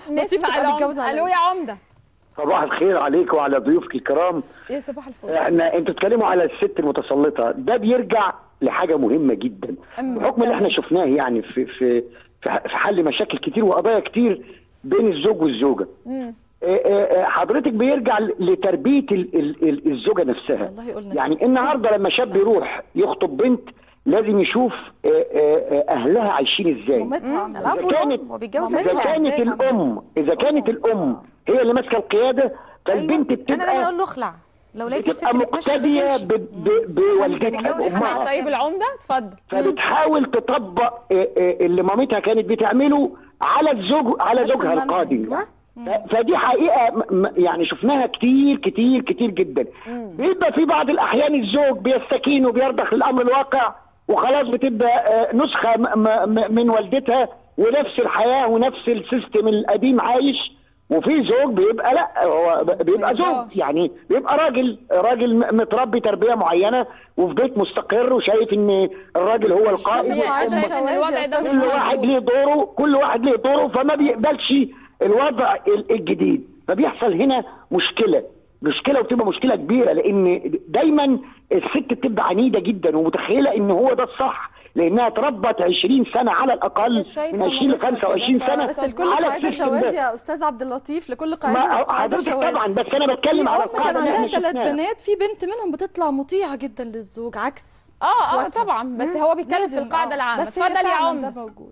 نسمع العمده الو يا عمده صباح الخير عليك وعلى ضيوفك الكرام ايه صباح الفل احنا انتوا بتتكلموا على الست المتسلطه ده بيرجع لحاجه مهمه جدا أم، بحكم اللي احنا تمام. شفناه يعني في في في في حل مشاكل كتير وقضايا كتير بين الزوج والزوجه مم. آه، آه، آه، حضرتك بيرجع ل- لتربيه ال- ال- ال- الزوجه نفسها والله قلنا يعني النهارده لما شاب يروح يخطب بنت لازم يشوف آه، آه، آه، اهلها عايشين ازاي مامتها إذا كانت وبيتجوز اذا مامتها. كانت إزاي الام اذا كانت الام هي اللي ماسكه القياده فالبنت انا دايما بتبقى اقول له اخلع لو لقيت الست بتبقى بتمشي البيت مقتديه امشي ب- ب- بوالدتها تتجوز اسمع بامها طيب العمده اتفضل فبتحاول تطبق آه، آه، اللي مامتها كانت بتعمله على الزوج على نفس زوجها المنهج. القادم ف- فدي حقيقه م- م- يعني شفناها كتير كتير كتير جدا بيبقى في بعض الاحيان الزوج بيستكين وبيرضخ للامر الواقع وخلاص بتبقى آه، نسخه م- م- م- من والدتها ونفس الحياه ونفس السيستم القديم عايش وفي زوج بيبقى لا هو ب- بيبقى زوج بيرضاش. يعني بيبقى راجل راجل م- متربي تربيه معينه وفي بيت مستقر وشايف ان الراجل هو القائد هي عايزة والأم شايف ان الوضع ده مش كل واحد مظبوط ليه دوره كل واحد ليه دوره فما بيقبلش الوضع ال- الجديد فبيحصل هنا مشكله مشكله وبتبقى مشكله كبيره لان دايما الست بتبقى عنيده جدا ومتخيله ان هو ده الصح لانها اتربت 20 سنه على الاقل شايفة من 20 ل مامتها 25 كده، سنه بس لكل على قاعده السيستم شواذ ده. يا استاذ عبد اللطيف لكل قاعده ما قاعده حضرتك شواذ طبعا بس انا بتكلم على في أم القاعده كان اللي عندها احنا ثلاث شفناها. بنات في بنت منهم بتطلع مطيعه جدا للزوج عكس اه اه إخواتها. طبعا بس هو بيتكلم في لازم، القاعده آه. العامه بس هي اتفضل يا فعلاً عمده ده موجود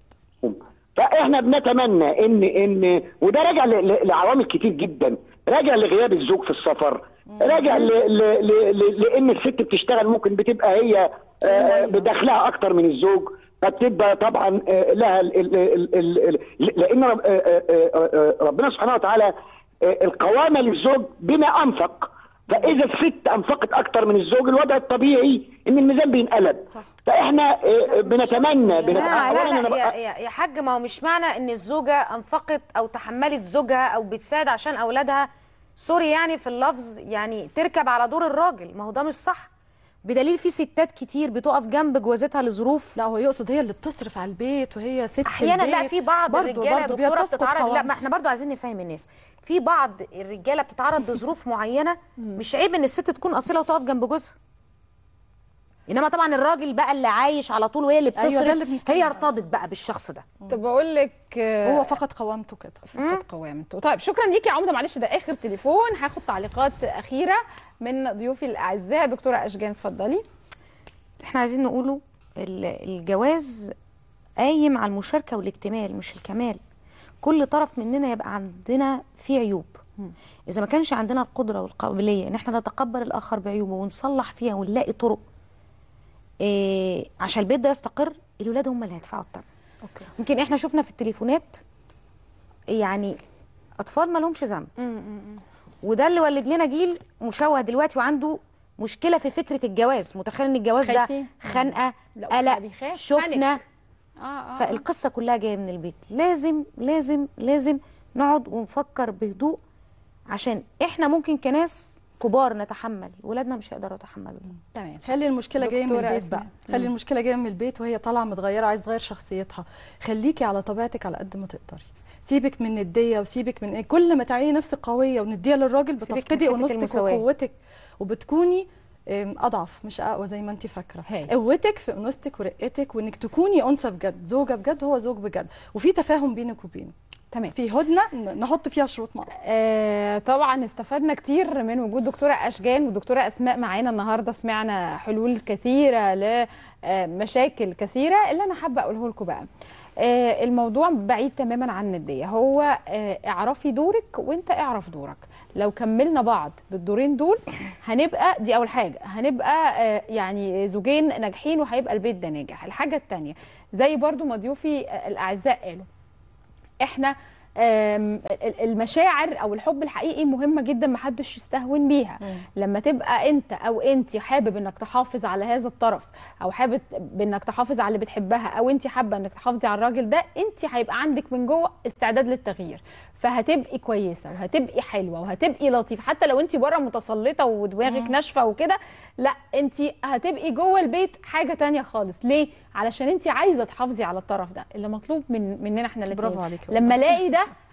فاحنا بنتمنى ان ان وده راجع ل- ل- لعوامل كتير جدا راجع لغياب الزوج في السفر راجع ل... ل... ل... ل... لان الست بتشتغل ممكن بتبقى هي آه، بدخلها اكتر من الزوج فبتبقى طبعا آه، لها ال... ال... ال... ال... ال... لان رب... آه، آه، آه، آه، ربنا سبحانه وتعالى آه، القوامه للزوج بما انفق فاذا الست انفقت اكتر من الزوج الوضع الطبيعي ان الميزان بينقلب صح. فاحنا آه، بنتمنى لا بنتمنى لا أنا لا بقى- يا, يا, يا حاج ما هو مش معنى ان الزوجه انفقت او تحملت زوجها او بتساعد عشان اولادها سوري يعني في اللفظ يعني تركب على دور الراجل ما هو ده مش صح بدليل في ستات كتير بتقف جنب جوازتها لظروف لا هو يقصد هي اللي بتصرف على البيت وهي ست احيانا لا البيت. في بعض برضو الرجاله برضو دكتوره بيتسقط بتتعرض لا قوامها. ما احنا برضو عايزين نفهم الناس في بعض الرجاله بتتعرض لظروف معينه مش عيب ان الست تكون اصيله وتقف جنب جوزها انما طبعا الراجل بقى اللي عايش على طول وهي اللي أيوة، ده بتصرف اللي بنتكلم هي عنه. ارتضت بقى بالشخص ده طب بقول لك آه، هو فقد قوامته كده فقد قوامته طيب شكرا ليكي يا عمده معلش ده اخر تليفون هاخد تعليقات اخيره من ضيوفي الاعزاء دكتوره اشجان اتفضلي احنا عايزين نقوله ال- الجواز قايم على المشاركه والاكتمال مش الكمال كل طرف مننا يبقى عندنا فيه عيوب اذا ما كانش عندنا القدره والقابليه ان احنا نتقبل الاخر بعيوبه ونصلح فيها ونلاقي طرق إيه عشان البيت ده يستقر الولاد هم اللي هيدفعوا الثمن اوكي يمكن احنا شفنا في التليفونات يعني اطفال ما لهمش ذنب وده اللي ولد لنا جيل مشوه دلوقتي وعنده مشكله في فكره الجواز متخيل ان الجواز ده خايفين. خنقه لا، قلق بيخاف، شفنا panic. اه اه فالقصه كلها جايه من البيت لازم لازم لازم نقعد ونفكر بهدوء عشان احنا ممكن كناس كبار نتحمل ولادنا مش هيقدروا يتحملوا ده. تمام خلي المشكله جايه من دكتورة البيت أسماء. بقى خلي المشكله جايه من البيت وهي طالعه متغيره عايز تغير شخصيتها خليكي على طبيعتك على قد ما تقدري سيبك من النديه وسيبك من ايه كل ما تعيني نفسك قويه ونديه للراجل سيبك من بتفقدي حتة انوثتك المساواة. وقوتك وبتكوني أم، اضعف مش اقوى زي ما انت فاكره هاي. قوتك في انوثتك ورقتك وانك تكوني انثى بجد زوجه بجد هو زوج بجد وفي تفاهم بينك وبينه تمام في هدنه ن- نحط فيها شروط مع بعض آه طبعا استفدنا كتير من وجود دكتوره اشجان ودكتوره اسماء معانا النهارده سمعنا حلول كثيره لمشاكل كثيره اللي انا حابه اقوله لكم بقى آه الموضوع بعيد تماما عن النديه هو آه اعرفي دورك وانت اعرف دورك لو كملنا بعض بالدورين دول هنبقى دي اول حاجه هنبقى آه يعني زوجين ناجحين وهيبقى البيت ده ناجح الحاجه الثانيه زي برضو ما ضيوفي آه، الاعزاء قالوا احنا آم، ال- المشاعر او الحب الحقيقي مهمه جدا محدش يستهون بيها لما تبقى انت او انت حابب انك تحافظ على هذا الطرف او حابب انك تحافظ على اللي بتحبها او انت حابه انك تحافظي على الراجل ده انت هيبقى عندك من جوه استعداد للتغيير فهتبقي كويسه وهتبقي حلوه وهتبقي لطيفه حتى لو انت بره متسلطه ودماغك ناشفه وكده لا انت هتبقي جوه البيت حاجه تانية خالص ليه علشان انت عايزه تحافظي على الطرف ده اللي مطلوب من مننا احنا الاثنين برافو عليكي لما الاقي ده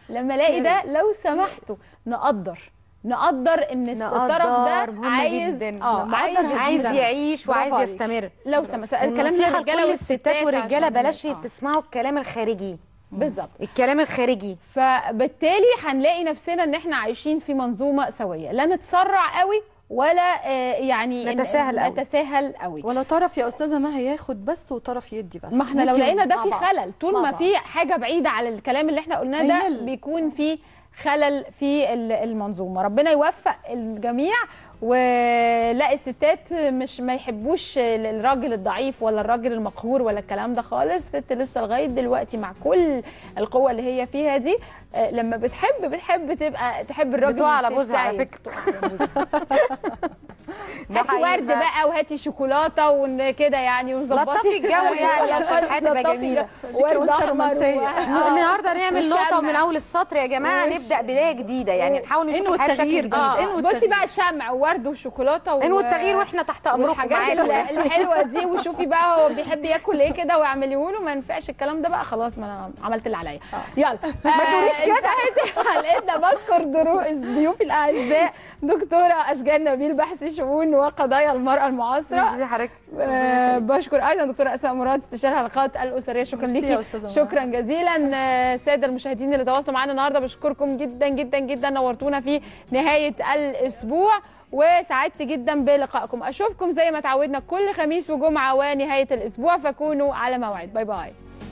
لما الاقي ده لو سمحتوا نقدر نقدر ان الطرف ده نقدر، مهم عايز جدا. اه لما عايز أقدر عايز جداً. يعيش برافو وعايز عليك. يستمر لو سمحت الكلام والنصيحة للرجاله لكل الستات والرجاله عشان- بلاش آه. تسمعوا الكلام الخارجي بالظبط الكلام الخارجي فبالتالي هنلاقي نفسنا ان احنا عايشين في منظومه سويه لا نتسرع قوي ولا آه، يعني إن- نتساهل قوي. نتساهل قوي ولا طرف يا استاذه ما هياخد بس وطرف يدي بس ما احنا لو ندي لقينا ده مع في بعض. خلل طول مع ما بعض. في حاجه بعيده على الكلام اللي احنا قلناه ده هيمل. بيكون في خلل في ال- المنظومه ربنا يوفق الجميع ولا الستات مش ما يحبوش الراجل الضعيف ولا الراجل المقهور ولا الكلام ده خالص الست لسه لغايه دلوقتي مع كل القوه اللي هي فيها دي آه، لما بتحب بتحب تبقى تحب الراجل بتقع على الست بوزها على سايب. فكرة. بتقع على بوزها. ده هاتي حقيقي ورد فعلا. بقى وهاتي شوكولاته وكده يعني وظبطي لطفي الجو يعني عشان الحياة تبقى لطفي جميلة. الجو. ورد أنثى احمر رومانسية. و- آه. النهارده نعمل نقطه والشمع. من اول السطر يا جماعه وش- نبدا بدايه جديده يعني نحاول نشوف إنه الحياه التغيير بشكل ده. جديد إنه بصي التغيير. بقى شمع وورد وشوكولاته و... انو التغيير واحنا تحت امركم والحاجات معاكم ال- الحلوه دي وشوفي بقى هو بيحب ياكل ايه كده واعمليه له ما ينفعش الكلام ده بقى خلاص ما انا عملت اللي عليا يلا ما تقوليش كده. انتهت حلقتنا بشكر درو الضيوف الاعزاء دكتوره اشجان نبيل بحث شؤون وقضايا المراه المعاصره ازي حضرتك آه، بشكر ايضا دكتوره اسماء مراد استشاري العلاقات الاسريه شكرا ميرسي يا ليكي أستاذة مراد. شكرا جزيلا آه، الساده المشاهدين اللي تواصلوا معانا النهارده بشكركم جدا جدا جدا نورتونا في نهايه الاسبوع وسعدت جدا بلقائكم اشوفكم زي ما تعودنا كل خميس وجمعه ونهايه الاسبوع فكونوا على موعد باي باي